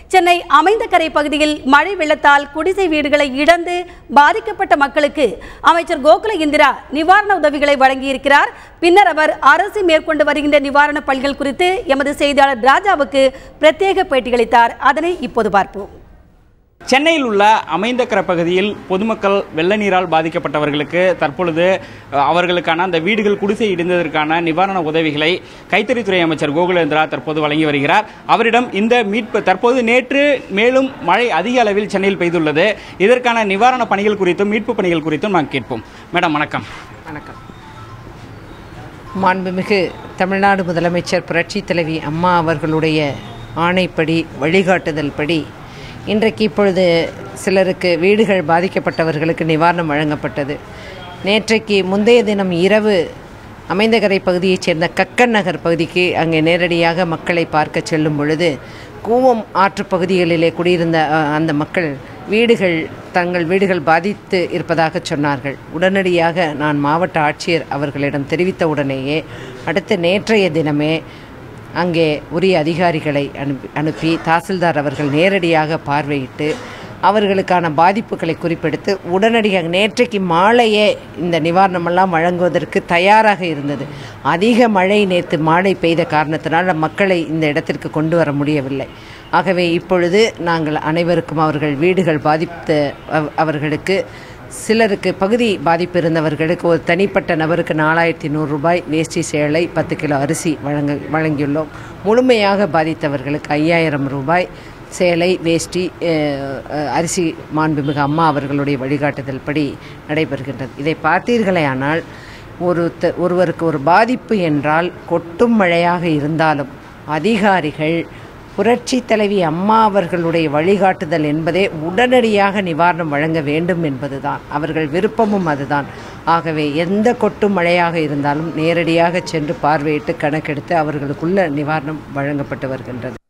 சென்னை அமைந்தகரை பகுதியில் மழை வெள்ளத்தால் குடிசை வீடுகளை இழந்து பாதிக்கப்பட்ட மக்களுக்கு அமைச்சர் கோகுல இந்திரா நிவாரண உதவிகளை வழங்கியிருக்கிறார் பின்னர் அவர் அரசு மேற்கொண்டு வருகின்ற நிவாரணப் பணிகள் குறித்து எமது செய்தியாளர் ராஜாவுக்கு பிரத்யேக பேட்டியளித்தார் அதனை இப்போது பார்ப்போம் சென்னையில் உள்ள அமைந்தக்கர பகுதியில் பொதுமக்கள் வெள்ள நீரால் பாதிக்கப்பட்டவர்களுக்கு தற்பொழுது அஹ், அவர்களுக்கான அந்த வீடுகள் குடிசை இடிந்ததற்கான நிவாரண உதவிகளை கைத்தறித்துறை அமைச்சர் கோகுலேந்திரா தற்போது வழங்கி வருகிறார் அவரிடம் இந்த மீட்பு தற்போது நேற்று மேலும் மழை அதிக அளவில் சென்னையில் பெய்துள்ளது இதற்கான நிவாரண பணிகள் குறித்தும் மீட்பு பணிகள் குறித்தும் நாம் கேட்போம் மேடம் வணக்கம் வணக்கம் மாண்புமிகு தமிழ்நாடு முதலமைச்சர் புரட்சித் தலைவி அம்மா அவர்களுடைய ஆணைப்படி வழிகாட்டுதல் படி இன்றைக்கு இப்பொழுது சிலருக்கு வீடுகள் பாதிக்கப்பட்டவர்களுக்கு நிவாரணம் வழங்கப்பட்டது நேற்றைக்கு முந்தைய தினம் இரவு அமைந்தகரை பகுதியைச் சேர்ந்த கக்கன் நகர் பகுதிக்கு அங்கே நேரடியாக மக்களை பார்க்க செல்லும் பொழுது கூவம் ஆற்றுப் பகுதிகளிலே குடியிருந்த அ, அந்த மக்கள் வீடுகள் தங்கள் வீடுகள் பாதித்து இருப்பதாக சொன்னார்கள் உடனடியாக நான் மாவட்ட ஆட்சியர் அவர்களிடம் தெரிவித்த உடனேயே அடுத்த நேற்றைய தினமே அங்கே உரிய அதிகாரிகளை அனுப்பி அனுப்பி தாசில்தார் அவர்கள் நேரடியாக பார்வையிட்டு அவர்களுக்கான பாதிப்புகளை குறிப்பெடுத்து உடனடியாக நேற்றைக்கு மாலையே இந்த நிவாரணமெல்லாம் வழங்குவதற்கு தயாராக இருந்தது அதிக மழை நேற்று மாலை பெய்த காரணத்தினால் மக்களை இந்த இடத்திற்கு கொண்டு வர முடியவில்லை ஆகவே இப்பொழுது நாங்கள் அனைவருக்கும் அவர்கள் வீடுகள் பாதித்த அவ- அவர்களுக்கு சிலருக்கு பகுதி பாதிப்பு இருந்தவர்களுக்கு ஒரு தனிப்பட்ட நபருக்கு நாலாயிரத்தி நூறு ரூபாய் வேஷ்டி சேலை பத்து கிலோ அரிசி வழங்க வழங்கியுள்ளோம் முழுமையாக பாதித்தவர்களுக்கு ஐயாயிரம் ரூபாய் சேலை வேஷ்டி அஹ், அஹ், அரிசி மாண்புமிகு அம்மா அவர்களுடைய வழிகாட்டுதல் படி நடைபெறுகின்றது இதை பார்த்தீர்களேயானால் ஒரு த- ஒருவருக்கு ஒரு பாதிப்பு என்றால் கொட்டும் மழையாக இருந்தாலும் அதிகாரிகள் புரட்சி தலைவி அம்மா அவர்களுடைய வழிகாட்டுதல் என்பதே உடனடியாக நிவாரணம் வழங்க வேண்டும் என்பதுதான் அவர்கள் விருப்பமும் அதுதான் ஆகவே எந்த கொட்டும் மழையாக இருந்தாலும் நேரடியாக சென்று பார்வையிட்டு கணக்கெடுத்து அவர்களுக்குள்ள நிவாரணம் வழங்கப்பட்டு வருகின்றது